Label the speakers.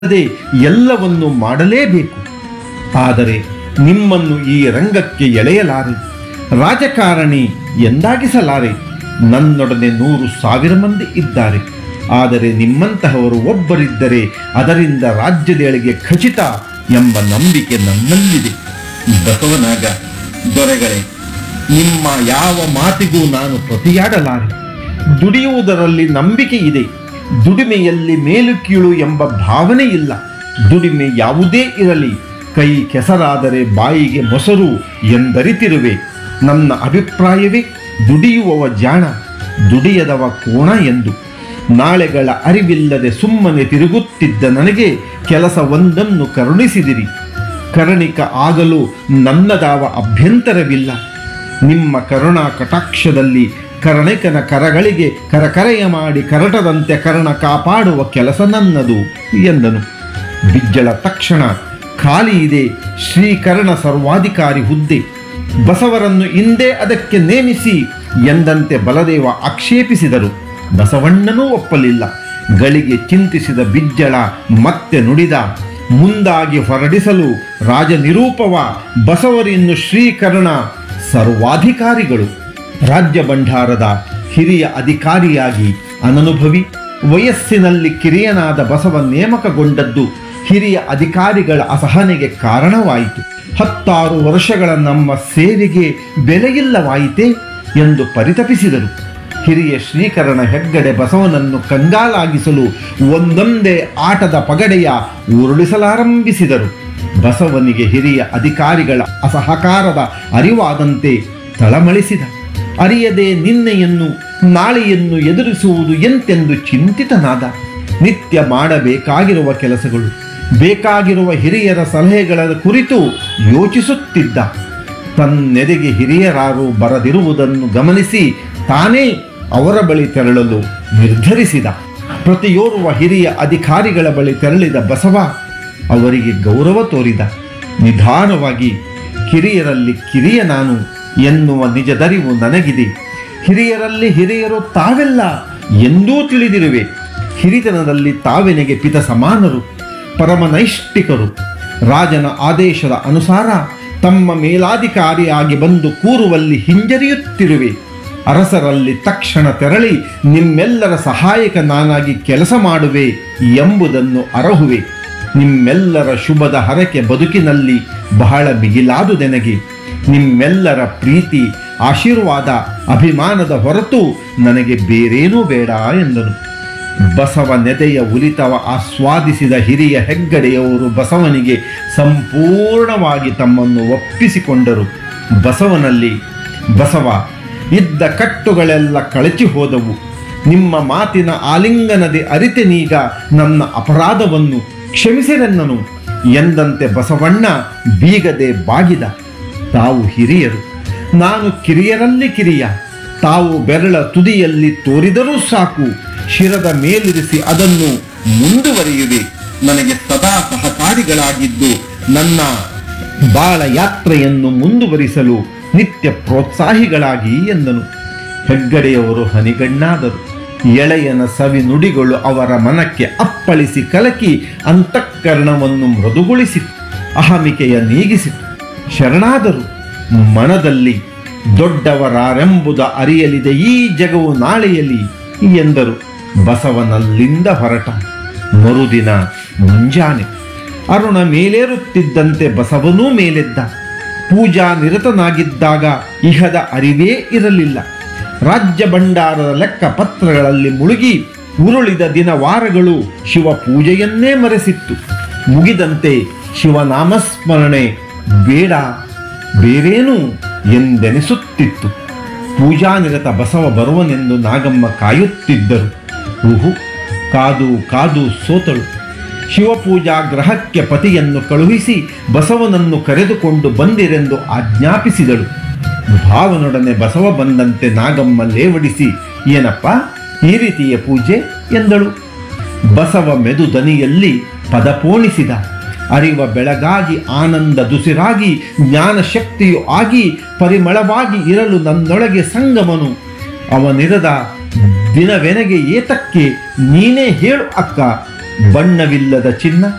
Speaker 1: ಅದೇ ಎಲ್ಲವನ್ನು ಮಾಡಲೇಬೇಕು ಆದರೆ ನಿಮ್ಮನ್ನು ಈ ರಂಗಕ್ಕೆ ಎಳೆಯಲಾರೆ ರಾಜಕಾರಣಿ ಎಂದಾಗಿಸಲಾರೆ ನನ್ನೊಡನೆ ನೂರು ಸಾವಿರ ಮಂದಿ ಇದ್ದಾರೆ ಆದರೆ ನಿಮ್ಮಂತಹವರು ಒಬ್ಬರಿದ್ದರೆ ಅದರಿಂದ ರಾಜ್ಯದೇಳಿಗೆ ಖಚಿತ ಎಂಬ ನಂಬಿಕೆ ನನ್ನಲ್ಲಿದೆ ಬಸವನಾಗ ದೊರೆಗಳೇ ನಿಮ್ಮ ಯಾವ ಮಾತಿಗೂ ನಾನು ಪ್ರತಿಯಾಡಲಾರೆ ದುಡಿಯುವುದರಲ್ಲಿ ನಂಬಿಕೆ ಇದೆ ದುಡಿಮೆಯಲ್ಲಿ ಮೇಲು ಕೀಳು ಎಂಬ ಭಾವನೆ ಇಲ್ಲ ದುಡಿಮೆ ಯಾವುದೇ ಇರಲಿ ಕೈ ಕೆಸರಾದರೆ ಬಾಯಿಗೆ ಮೊಸರು ಎಂದರಿತಿರುವೆ ನನ್ನ ಅಭಿಪ್ರಾಯವೇ ದುಡಿಯುವವ ಜಾಣ ದುಡಿಯದವ ಕೋಣ ಎಂದು ನಾಳೆಗಳ ಅರಿವಿಲ್ಲದೆ ಸುಮ್ಮನೆ ತಿರುಗುತ್ತಿದ್ದ ನನಗೆ ಕೆಲಸ ಒಂದನ್ನು ಕರುಣಿಸಿದಿರಿ ಕರುಣಿಕ ಆಗಲು ನನ್ನದಾವ ಅಭ್ಯಂತರವಿಲ್ಲ ನಿಮ್ಮ ಕರುಣಾ ಕಟಾಕ್ಷದಲ್ಲಿ ಕರ್ಣಿಕನ ಕರಗಳಿಗೆ ಕರಕರೆಯ ಮಾಡಿ ಕರಟದಂತೆ ಕರ್ಣ ಕಾಪಾಡುವ ಕೆಲಸ ನನ್ನದು ಎಂದನು ಬಿಜ್ಜಳ ತಕ್ಷಣ ಖಾಲಿ ಇದೆ ಶ್ರೀಕರ್ಣ ಸರ್ವಾಧಿಕಾರಿ ಹುದ್ದೆ ಬಸವರನ್ನು ಇಂದೇ ಅದಕ್ಕೆ ನೇಮಿಸಿ ಎಂದಂತೆ ಬಲದೇವ ಆಕ್ಷೇಪಿಸಿದರು ಬಸವಣ್ಣನೂ ಒಪ್ಪಲಿಲ್ಲ ಗಳಿಗೆ ಚಿಂತಿಸಿದ ಬಿಜ್ಜಳ ಮತ್ತೆ ನುಡಿದ ಮುಂದಾಗಿ ಹೊರಡಿಸಲು ರಾಜನಿರೂಪವ ಬಸವರಿನ್ನು ಶ್ರೀಕರ್ಣ ಸರ್ವಾಧಿಕಾರಿಗಳು ರಾಜ್ಯ ಭಂಡಾರದ ಹಿರಿಯ ಅಧಿಕಾರಿಯಾಗಿ ಅನನುಭವಿ ವಯಸ್ಸಿನಲ್ಲಿ ಕಿರಿಯನಾದ ಬಸವ ನೇಮಕಗೊಂಡದ್ದು ಹಿರಿಯ ಅಧಿಕಾರಿಗಳ ಅಸಹನೆಗೆ ಕಾರಣವಾಯಿತು ಹತ್ತಾರು ವರ್ಷಗಳ ನಮ್ಮ ಸೇವೆಗೆ ಬೆಲೆಯಿಲ್ಲವಾಯಿತೆ ಎಂದು ಪರಿತಪಿಸಿದರು ಹಿರಿಯ ಶ್ರೀಕರಣ ಹೆಗ್ಗಡೆ ಬಸವನನ್ನು ಕಂಗಾಲಾಗಿಸಲು ಒಂದೊಂದೇ ಆಟದ ಪಗಡೆಯ ಉರುಳಿಸಲಾರಂಭಿಸಿದರು ಬಸವನಿಗೆ ಹಿರಿಯ ಅಧಿಕಾರಿಗಳ ಅಸಹಕಾರದ ಅರಿವಾದಂತೆ ತಳಮಳಿಸಿದ ಅರಿಯದೆ ನಿನ್ನೆಯನ್ನು ನಾಳೆಯನ್ನು ಎದುರಿಸುವುದು ಎಂತೆಂದು ಚಿಂತಿತನಾದ ನಿತ್ಯ ಮಾಡಬೇಕಾಗಿರುವ ಕೆಲಸಗಳು ಬೇಕಾಗಿರುವ ಹಿರಿಯರ ಸಲಹೆಗಳ ಕುರಿತು ಯೋಚಿಸುತ್ತಿದ್ದ ತನ್ನೆದೆಗೆ ಹಿರಿಯರಾರು ಬರದಿರುವುದನ್ನು ಗಮನಿಸಿ ತಾನೇ ಅವರ ಬಳಿ ತೆರಳಲು ನಿರ್ಧರಿಸಿದ ಪ್ರತಿಯೋರ್ವ ಹಿರಿಯ ಅಧಿಕಾರಿಗಳ ಬಳಿ ತೆರಳಿದ ಬಸವ ಅವರಿಗೆ ಗೌರವ ತೋರಿದ ನಿಧಾನವಾಗಿ ಹಿರಿಯರಲ್ಲಿ ಕಿರಿಯ ನಾನು ಎನ್ನುವ ನಿಜದರಿವು ನನಗಿದೆ ಹಿರಿಯರಲ್ಲಿ ಹಿರಿಯರು ತಾವೆಲ್ಲ ಎಂದೂ ತಿಳಿದಿರುವೆ ಹಿರಿತನದಲ್ಲಿ ತಾವೆನೆಗೆ ಪಿತ ಸಮಾನರು ಪರಮನೈಷ್ಠಿಕರು ರಾಜನ ಆದೇಶದ ಅನುಸಾರ ತಮ್ಮ ಮೇಲಾಧಿಕಾರಿಯಾಗಿ ಬಂದು ಕೂರುವಲ್ಲಿ ಹಿಂಜರಿಯುತ್ತಿರುವೆ ಅರಸರಲ್ಲಿ ತಕ್ಷಣ ತೆರಳಿ ನಿಮ್ಮೆಲ್ಲರ ಸಹಾಯಕ ನಾನಾಗಿ ಕೆಲಸ ಮಾಡುವೆ ಎಂಬುದನ್ನು ಅರಹುವೆ ನಿಮ್ಮೆಲ್ಲರ ಶುಭದ ಹರಕೆ ಬದುಕಿನಲ್ಲಿ ಬಹಳ ಮಿಗಿಲಾದುದೆನಗೆ ನಿಮ್ಮೆಲ್ಲರ ಪ್ರೀತಿ ಆಶೀರ್ವಾದ ಅಭಿಮಾನದ ಹೊರತು ನನಗೆ ಬೇರೇನೂ ಬೇಡ ಎಂದನು ಬಸವ ನೆದೆಯ ಉಲಿತವ ಆಸ್ವಾದಿಸಿದ ಹಿರಿಯ ಹೆಗ್ಗಡೆಯವರು ಬಸವನಿಗೆ ಸಂಪೂರ್ಣವಾಗಿ ತಮ್ಮನ್ನು ಒಪ್ಪಿಸಿಕೊಂಡರು ಬಸವನಲ್ಲಿ ಬಸವ ಇದ್ದ ಕಟ್ಟುಗಳೆಲ್ಲ ಕಳಚಿ ಹೋದವು ನಿಮ್ಮ ಮಾತಿನ ಆಲಿಂಗನದೆ ಅರಿತೆನೀಗ ನನ್ನ ಅಪರಾಧವನ್ನು ಕ್ಷಮಿಸಿರೆನ್ನನು ಎಂದಂತೆ ಬಸವಣ್ಣ ಬೀಗದೆ ಬಾಗಿದ ತಾವು ಹಿರಿಯರು ನಾನು ಕಿರಿಯರಲ್ಲಿ ಕಿರಿಯ ತಾವು ಬೆರಳ ತುದಿಯಲ್ಲಿ ತೋರಿದರೂ ಸಾಕು ಶಿರದ ಮೇಲಿರಿಸಿ ಅದನ್ನು ಮುಂದುವರಿಯುವೆ ನನಗೆ ಸದಾ ಸಹಕಾರಿಗಳಾಗಿದ್ದು ನನ್ನ ಬಾಳ ಯಾತ್ರೆಯನ್ನು ಮುಂದುವರಿಸಲು ನಿತ್ಯ ಪ್ರೋತ್ಸಾಹಿಗಳಾಗಿ ಎಂದನು ಹೆಗ್ಗಡೆಯವರು ಹನಿಗಣ್ಣಾದರು ಎಳೆಯನ ಸವಿ ನುಡಿಗಳು ಅವರ ಮನಕ್ಕೆ ಅಪ್ಪಳಿಸಿ ಕಲಕಿ ಅಂತಃಕರಣವನ್ನು ಮೃದುಗೊಳಿಸಿತು ಅಹಮಿಕೆಯ ನೀಗಿಸಿತು ಶರಣಾದರು ಮನದಲ್ಲಿ ದೊಡ್ಡವರಾರೆಂಬುದ ಅರಿಯಲಿದೆ ಈ ಜಗವು ನಾಳೆಯಲಿ ಎಂದರು ಬಸವನಲ್ಲಿಂದ ಹೊರಟ ಮರುದಿನ ಮುಂಜಾನೆ ಅರುಣ ಮೇಲೇರುತ್ತಿದ್ದಂತೆ ಬಸವನೂ ಮೇಲೆದ್ದ ಪೂಜಾ ನಿರತನಾಗಿದ್ದಾಗ ಇಹದ ಅರಿವೇ ಇರಲಿಲ್ಲ ರಾಜ್ಯ ಭಂಡಾರದ ಲೆಕ್ಕ ಪತ್ರಗಳಲ್ಲಿ ಮುಳುಗಿ ಉರುಳಿದ ದಿನ ವಾರಗಳು ಶಿವ ಪೂಜೆಯನ್ನೇ ಮರೆಸಿತ್ತು ಮುಗಿದಂತೆ ಶಿವನಾಮಸ್ಮರಣೆ ಬೇಡ ಬೇರೇನು ಎಂದೆನಿಸುತ್ತಿತ್ತು ಪೂಜಾನಿರತ ಬಸವ ಬರುವನೆಂದು ನಾಗಮ್ಮ ಕಾಯುತ್ತಿದ್ದರು ಊಹು ಕಾದು ಕಾದು ಸೋತಳು ಶಿವಪೂಜಾ ಗ್ರಹಕ್ಕೆ ಪತಿಯನ್ನು ಕಳುಹಿಸಿ ಬಸವನನ್ನು ಕರೆದುಕೊಂಡು ಬಂದಿರೆಂದು ಆಜ್ಞಾಪಿಸಿದಳು ಭಾವನೊಡನೆ ಬಸವ ಬಂದಂತೆ ನಾಗಮ್ಮ ಲೇವಡಿಸಿ ಏನಪ್ಪ ಈ ರೀತಿಯ ಪೂಜೆ ಎಂದಳು ಬಸವ ಮೆದು ದನಿಯಲ್ಲಿ ಪದಪೋಣಿಸಿದ ಅರಿವ ಬೆಳಗಾಗಿ ಆನಂದ ದುಸಿರಾಗಿ ಜ್ಞಾನ ಶಕ್ತಿಯು ಆಗಿ ಪರಿಮಳವಾಗಿ ಇರಲು ನನ್ನೊಳಗೆ ಸಂಗಮನು ಅವನಿರದ ದಿನವೆನಗೆ ಏತಕ್ಕೆ ನೀನೇ ಹೇಳು ಅಕ್ಕ ಬಣ್ಣವಿಲ್ಲದ ಚಿನ್ನ